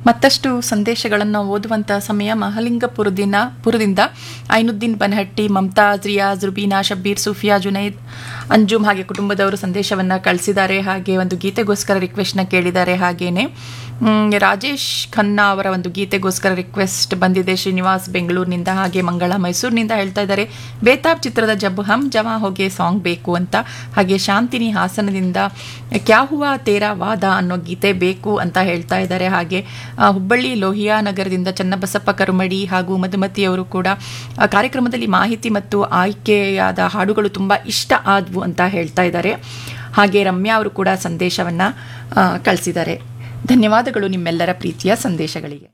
ಮತ್ತಷ್ಟು ಸಂದೇಶಗಳನ್ನು ಓದುವಂಥ ಸಮಯ ಮಹಲಿಂಗಪುರದಿನ ಪುರದಿಂದ ಐನುದ್ದೀನ್ ಬನಹಟ್ಟಿ ಮಮತಾಜ್ ರಿಯಾಜ್ ರುಬೀನಾ ಶಬ್ಬೀರ್ ಸುಫಿಯಾ ಜುನೈದ್ ಅಂಜುಮ್ ಹಾಗೆ ಕುಟುಂಬದವರು ಸಂದೇಶವನ್ನು ಕಳಿಸಿದ್ದಾರೆ ಹಾಗೆ ಒಂದು ಗೀತೆಗೋಸ್ಕರ ರಿಕ್ವೆಸ್ಟ್ನ ಕೇಳಿದ್ದಾರೆ ಹಾಗೇನೆ ಮ್, ರಾಜೇಶ್ ಖನ್ನಾ ಅವರ ಒಂದು ಗೀತೆಗೋಸ್ಕರ ರಿಕ್ವೆಸ್ಟ್ ಬಂದಿದೆ ಶ್ರೀನಿವಾಸ್ ಬೆಂಗಳೂರಿನಿಂದ ಹಾಗೆ ಮಂಗಳ ಮೈಸೂರಿನಿಂದ ಹೇಳ್ತಾ ಇದ್ದಾರೆ ಬೇತಾಬ್ ಚಿತ್ರದ ಜಬ್ ಹಮ್ ಜಮಾ ಹೋಗೆ ಸಾಂಗ್ ಬೇಕು ಅಂತ ಹಾಗೆ ಶಾಂತಿನಿ ಹಾಸನದಿಂದ ಕ್ಯಾ ಹುವಾ ತೇರಾ ವಾದ ಅನ್ನೋ ಗೀತೆ ಬೇಕು ಅಂತ ಹೇಳ್ತಾ ಇದ್ದಾರೆ ಹಾಗೆ ಆ, ಹುಬ್ಬಳ್ಳಿ ಲೋಹಿಯಾ ನಗರದಿಂದ ಚನ್ನಬಸಪ್ಪ ಕರುಮಡಿ ಹಾಗೂ ಮಧುಮತಿಯವರು ಕೂಡ ಆ, ಕಾರ್ಯಕ್ರಮದಲ್ಲಿ ಮಾಹಿತಿ ಮತ್ತು ಆಯ್ಕೆಯಾದ ಹಾಡುಗಳು ತುಂಬ ಇಷ್ಟ ಆದವು ಅಂತ ಹೇಳ್ತಾ ಇದ್ದಾರೆ ಹಾಗೆ ರಮ್ಯಾ ಅವರು ಕೂಡ ಸಂದೇಶವನ್ನು ಕಳಿಸಿದ್ದಾರೆ ಧನ್ಯವಾದಗಳು ನಿಮ್ಮೆಲ್ಲರ ಪ್ರೀತಿಯ ಸಂದೇಶಗಳಿಗೆ